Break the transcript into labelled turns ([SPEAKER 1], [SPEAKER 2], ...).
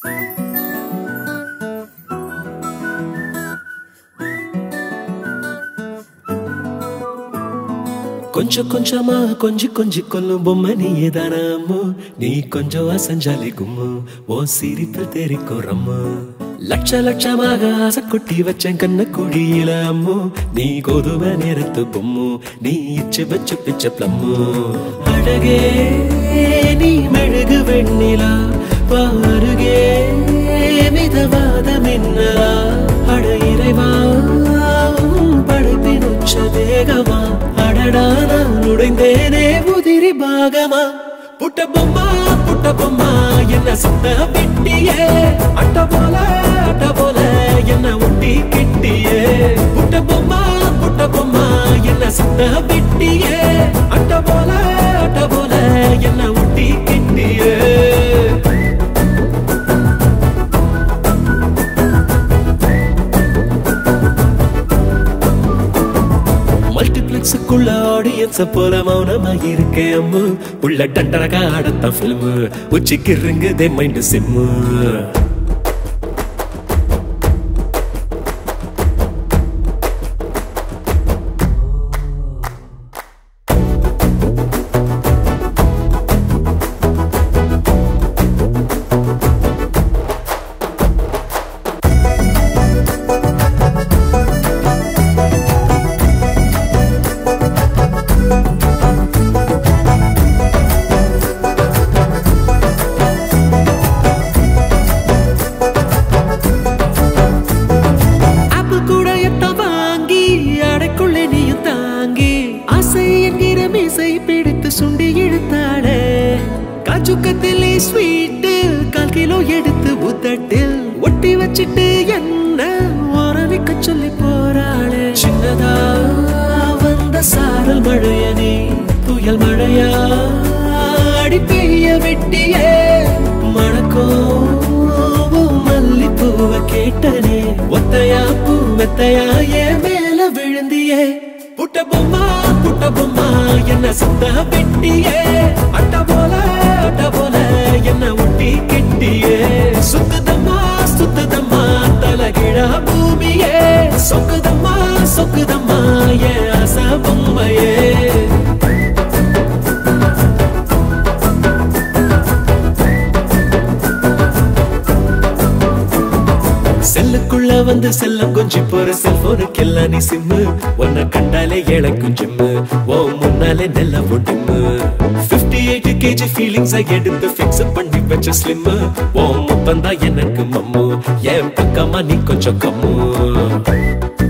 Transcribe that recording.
[SPEAKER 1] கொஞ்சம் கொஞ்சமா கொஞ்சி கொஞ்சி கொல்லும் பொம்மை நீயே தானம்மோ நீ கொஞ்சம் அசஞ்சாலே கும்மு ஓ சிரிப்பில் தெரிக்கும் ரம்மு லட்ச லட்சமாக ஆசை கொட்டி வச்சேன் கண்ண குழியில அம்மோ நீ கோதுமை நேரத்து பொம்மு நீ இச்சு வச்சு பிச்ச பிளம்மு அழகே நீ மெழுகு வெண்ணிலா பாருகே மிதவாத மின்னலா அட இறைவா உன் படைப்பின் உச்ச வேகமா அடடா நான் உடைந்தேனே உதிரி பாகமா புட்ட பொம்மா புட்ட பொம்மா என்ன சுத்த விட்டியே அட்ட போல அட்ட போல என்ன ஒட்டி கிட்டியே புட்ட பொம்மா புட்ட பொம்மா என்ன சுத்த விட்டியே அட்ட போல அட்ட போல என்ன ஒட்டி கிட்டியே மல்டிபிளெக்ஸுக்குள்ள ஆடியன்ஸ போல மௌனமா இருக்கேன் அம்மு உள்ள டண்டரகா ஆடத்தான் ஃபில்மு உச்சிக்கு இருங்குதே மைண்டு சிம்மு ஆப்பிள் கூட எட்டம் வாங்கி அடைக்குள்ளே நீயும் தாங்கி ஆசை என்கிற மீசை பிடித்து சுண்டி இழுத்தாளே காச்சுக்கத்திலே ஸ்வீட்டு கால் கிலோ எடுத்து உதட்டில் ஒட்டி வச்சிட்டு என்ன ஓரவிக்க சொல்லி போறாளே சின்னதா வந்த சாரல் மழைய நீ புயல் மழையா அடி பெய்ய வெட்டியே மணக்கும் மல்லிப்பூவ கேட்டனே ஒத்தையா பூ மெத்தையா என் மேல விழுந்தியே புட்ட பொம்மா புட்ட பொம்மா என்ன சுத்த வெட்டியே அட்ட போல அட்ட போல என்ன ஒட்டி கெட்டியே சுத்துதம்மா சுத்துதம்மா தலகிழா பூமியே சொக்குதம்மா சொக்குதம்மா என் ஆசை பொம்மையே செல்லுக்குள்ள வந்து செல்லம் கொஞ்சி போற செல்போனுக்கு எல்லாம் நீ சிம்மு உன்னை கண்டாலே இழக்கும் ஜிம்மு ஓ முன்னாலே நெல்ல ஒட்டுமு 58 எயிட் கேஜி ஃபீலிங்ஸ் எடுத்து ஃபிக்ஸ் பண்ணி வச்ச ஸ்லிம் ஓ முத்தம் தான் எனக்கு மம்மு என் பக்கமா நீ கொஞ்சம் கம்மு